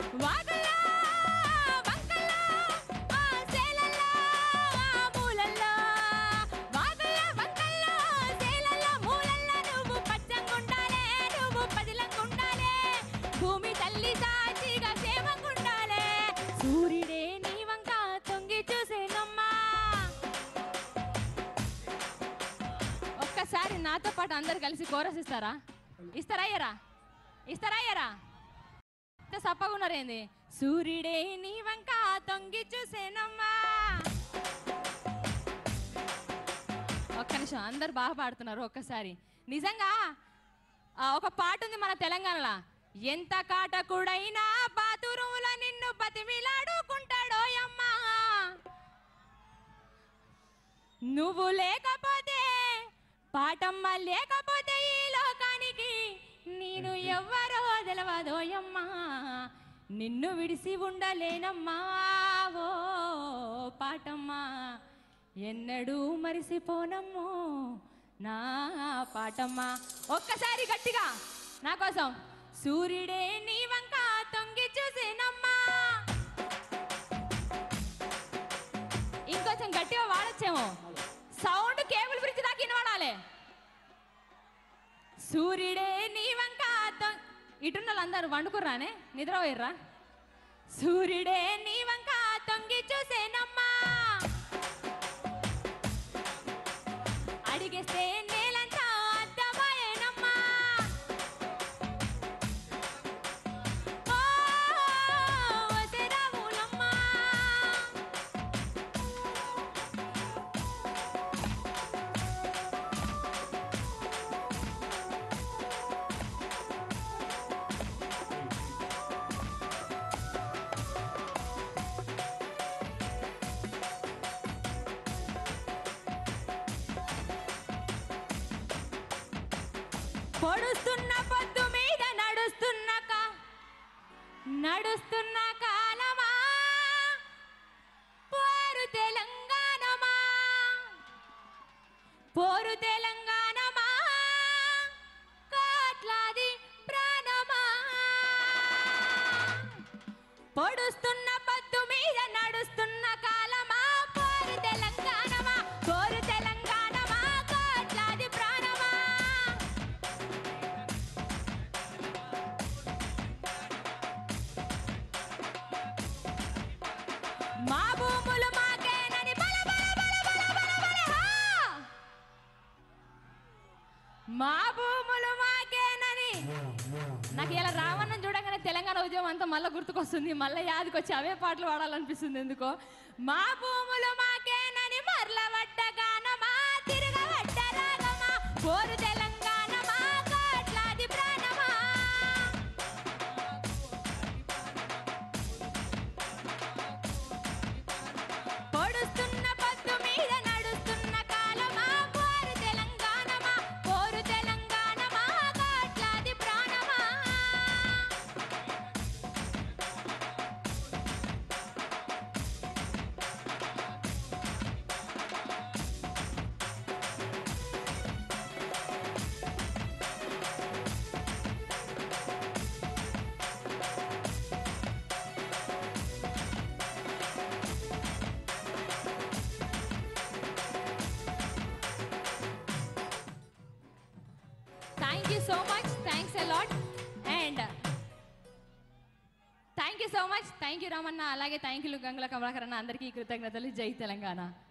వాగుల్లో, వంకల్లో, ఆ సేలల్లో, ఆ మూలల్లో. వాగుల్లో, వంకల్లో, సేలల్లో, మూలల్లో నువ్వు పచ్చంగుండాలే, నువ్వు పదిలంగుండాలే. భూమి తల్లి సాక్షిగా సేవంగుండాలే. సూర్యుడే నీ వంక తొంగి చూసేనమ్మా ఒక్కసారి నాతో పాటు అందరు కలిసి కోరస్ ఇస్తారా ఇస్తారా అయ్యరా ఇస్తారా అయ్యరా ఇంత సప్పగా ఉన్నారేంది సూర్యుడే నీ వంక తొంగి చూసేనమ్మా ఒక్క నిమిషం అందరు బాగా పాడుతున్నారు ఒక్కసారి నిజంగా ఆ, ఒక పాట ఉంది మన తెలంగాణలో ఎంత కాటకుడైనా బాతురుముల నిన్ను బతిమిలాడుకుంటాడో అమ్మా నువ్వు లేకపోతే పాటమ్మ లేకపోతే ఈ లోకానికి నేను ఎవ్వరో తెలవదోయమ్మా నిన్ను విడిసి ఉండలేనమ్మా ఓ పాటమ్మా ఎన్నడూ మరిసిపోనమ్మో నా పాటమ్మా ఒక్కసారి గట్టిగా నా కోసం సూర్యుడే నీ వంక తొంగి చూసేనమ్మా ఇంకొంచెం గట్టిగా వాడచ్చేమో సౌండ్ కేబుల్ బ్రిడ్జ్ దాకా వినవాడాలి సూర్యుడే నీ వంక తొ- ఇటున్న వాళ్ళందరూ వండుకుర్రానే నిద్రపోయిర్రా సూర్యుడే నీ వంక తొంగి చూసేనమ్మా అడిగేస్తే నేలంతా అద్దమాయేనమ్మా ఓ, వసరాములమ్మా. పొడుస్తున్న పొద్దు మీద నడుస్తున్న కా నడుస్తున్న కాలమా పోరు తెలంగాణమా పోరు తెలంగాణమా కాట్లాది ప్రాణమా పొడుస్తున్న పద్దు మీద నడుస్తున్న కాలమా పోరు తెలంగాణమా పోరు తెలంగాణమా కాట్లాది ప్రాణమా మా భూములు మాకేనని బల బల బల బల బల బల హా! మా భూములు మాకేనని నాకు ఇలా రావణం చూడగానే తెలంగాణ ఉద్యమం అంతా మళ్ళీ గుర్తుకొస్తుంది మళ్ళీ యాదికొచ్చి అవే పాటలు పాడాలనిపిస్తుంది ఎందుకో మా భూములు మాకేనని మరల వడ్డగానమా తిరగబడ్డ రాగమా కోరు తెలంగాణమా కాట్లాది ప్రాణమా పొడుస్తున్న పద్దు మీద నడుస్తున్న కాలమా కోరు తెలంగాణమా కోరు తెలంగాణమా కాట్లాది ప్రాణమా thank you so much thanks a lot and thank you so much thank you Ramanna అలాగే థ్యాంక్ యూ గంగుల కమలాకర్ అన్న అందరికీ కృతజ్ఞతలు జై తెలంగాణ